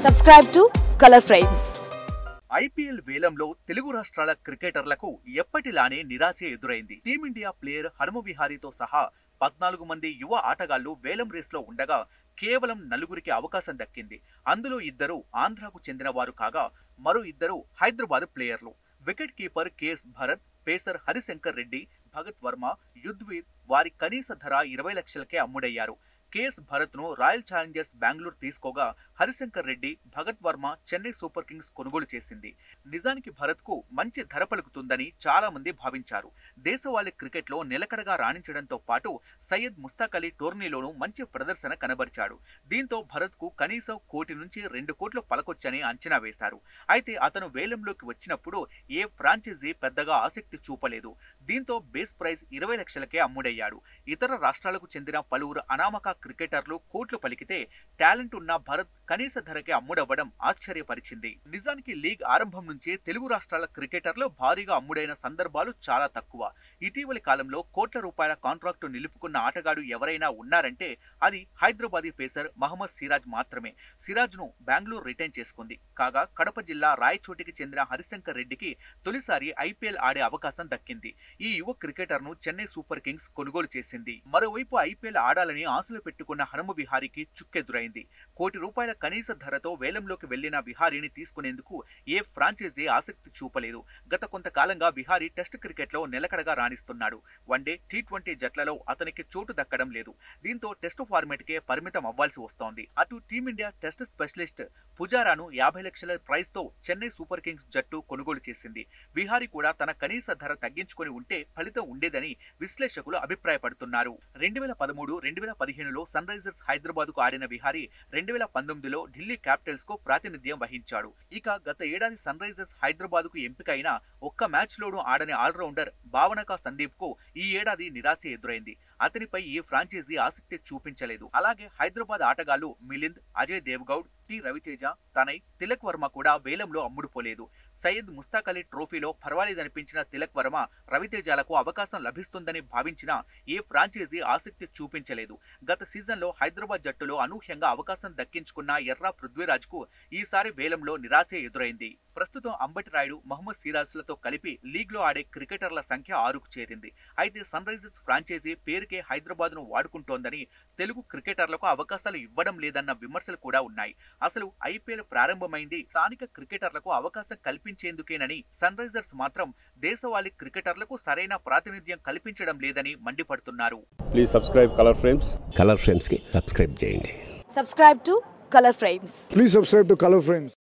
Subscribe to Color Frames. IPL వేలంలో తెలుగు రాష్ట్రాల క్రికెటర్లకు ఎప్పటిలానే నిరాశ ఎదురైంది టీమిండియా ప్లేయర్ హనుమ విహారీతో సహా పద్నాలుగు మంది యువ ఆటగాళ్లు వేలం రేస్లో ఉండగా కేవలం నలుగురికి అవకాశం దక్కింది అందులో ఇద్దరు ఆంధ్రాకు చెందిన వారు కాగా మరో ఇద్దరు హైదరాబాద్ ప్లేయర్లు wicket keeper KS Bharat pacer Harishankar Reddy Bhagath Varma Yudhvir వారి కనీస ధర ఇరవై లక్షలకే అమ్ముడయ్యారు కేఎస్ భరత్ ను రాయల్ ఛాలెంజర్స్ బెంగళూరు తీసుకోగా హరిశంకర్ రెడ్డి భగత్ వర్మ చెన్నై సూపర్ కింగ్స్ కొనుగోలు చేసింది నిజానికి భరత్ కు మంచి ధర పలుకుతుందని చాలా మంది భావించారు దేశవాళీ క్రికెట్ లో నిలకడగా రాణించడంతో పాటు సయ్యద్ ముస్తాక్ అలీ టోర్నీలోనూ మంచి ప్రదర్శన కనబరిచాడు దీంతో భరత్ కు కనీసం కోటి నుంచి రెండు కోట్లు పలకొచ్చని అంచనా వేశారు అయితే అతను వేలంలోకి వచ్చినప్పుడు ఏ ఫ్రాంచైజీ పెద్దగా ఆసక్తి చూపలేదు దీంతో బేస్ ప్రైస్ ఇరవై లక్షలకే అమ్ముడయ్యాడు ఇతర రాష్ట్రాలకు చెందిన పలువురు అనామక క్రికెటర్లు కోట్లు పలికితే టాలెంట్ ఉన్న భరత్ కనీస ధరకే అమ్ముడవ్వడం ఆశ్చర్యపరిచింది నిజానికి లీగ్ ఆరంభం నుంచే తెలుగు రాష్ట్రాల క్రికెటర్లు భారీగా అమ్ముడైన సందర్భాలు చాలా తక్కువ ఇటీవలి కాలంలో కోట్ల రూపాయల కాంట్రాక్టు నిలుపుకున్న ఆటగాడు ఎవరైనా ఉన్నారంటే అది హైదరాబాదీ పేసర్ మహమ్మద్ సిరాజ్ మాత్రమే సిరాజ్ ను బెంగళూరు రిటైన్ చేసుకుంది కాగా కడప జిల్లా రాయచోటికి చెందిన హరిశంకర్ రెడ్డికి తొలిసారి ఐపీఎల్ ఆడే అవకాశం దక్కింది ఈ యువ క్రికెటర్ ను చెన్నై సూపర్ కింగ్స్ కొనుగోలు చేసింది మరోవైపు ఐపీఎల్ ఆడాలని ఆశలు పెట్టుకున్న హనుమ విహారీకి చుక్కెదురైంది కోటి రూపాయల కనీస ధరతో వేలంలోకి వెళ్లిన విహారీని తీసుకునేందుకు ఏ ఫ్రాంచైజీ ఆసక్తి చూపలేదు గత కొంతకాలంగా విహారీ టెస్ట్ క్రికెట్ లో నిలకడగా రాణిస్తున్నాడు వన్డే టీ ట్వంటీ జట్లలో అతనికి చోటు దక్కడం లేదు దీంతో టెస్ట్ ఫార్మేట్ కే పరిమితం అవ్వాల్సి వస్తోంది అటు టీమిండియా టెస్ట్ స్పెషలిస్ట్ పుజారాను యాభై లక్షల ప్రైస్ తో చెన్నై సూపర్ కింగ్స్ జట్టు కొనుగోలు చేసింది విహారీ కూడా తన కనీస ధర తగ్గించుకొని ఉంటే ఫలితం ఉండేదని విశ్లేషకులు అభిప్రాయపడుతున్నారు రెండు వేల పదమూడు రెండు వేల పదిహేనులో సన్ రైజర్స్ హైదరాబాద్ కు ఆడిన విహారీ రెండు వేల పంతొమ్మిదిలో ఢిల్లీ క్యాపిటల్స్ కు ప్రాతినిధ్యం వహించాడు ఇక గత ఏడాది సన్ రైజర్స్ హైదరాబాద్ కు ఎంపికైన ఒక్క మ్యాచ్ లోనూ ఆడని ఆల్రౌండర్ భావనక సందీప్ కు ఈ ఏడాది నిరాశ ఎదురైంది అతనిపై ఈ ఫ్రాంచైజీ ఆసక్తి చూపించలేదు అలాగే హైదరాబాద్ ఆటగాళ్లు మిలింద్ అజయ్ దేవ్గౌడ్ టి రవితేజ తనై తిలక్ వర్మ కూడా వేలంలో అమ్ముడుపోలేదు సయ్యద్ ముస్తాక్ అలీ ట్రోఫీలో పర్వాలేదనిపించిన తిలక్ వర్మ రవితేజలకు అవకాశం లభిస్తుందని భావించిన ఏ ఫ్రాంచైజీ ఆసక్తి చూపించలేదు గత సీజన్లో హైదరాబాద్ జట్టులో అనూహ్యంగా అవకాశం దక్కించుకున్న ఎర్రా పృథ్వీరాజ్ కు ఈసారి వేలంలో నిరాశ ఎదురైంది ప్రస్తుతం అంబటి రాయుడు మహమ్మద్ సిరాజ్లతో కలిపి లీగ్ లో ఆడే క్రికెటర్ల సంఖ్య ఆరుకు చేరింది అయితే సన్ రైజర్స్ ఫ్రాంచైజీ పేరుకే హైదరాబాద్ ను వాడుకుంటోందని తెలుగు క్రికెటర్లకు అవకాశాలు ఇవ్వడం లేదన్న విమర్శలు కూడా ఉన్నాయి అసలు ఐపీఎల్ ప్రారంభమైంది స్థానిక క్రికెటర్లకు అవకాశం కల్పించేందుకేనని సన్ రైజర్స్ మాత్రం దేశవాళీ క్రికెటర్లకు సరైన ప్రాతినిధ్యం కల్పించడం లేదని మండిపడుతున్నారు please subscribe colour frames colour ఫ్రేమ్స్కి సబ్స్క్రైబ్ చేయండి Subscribe to Color Frames. Please subscribe to Color Frames.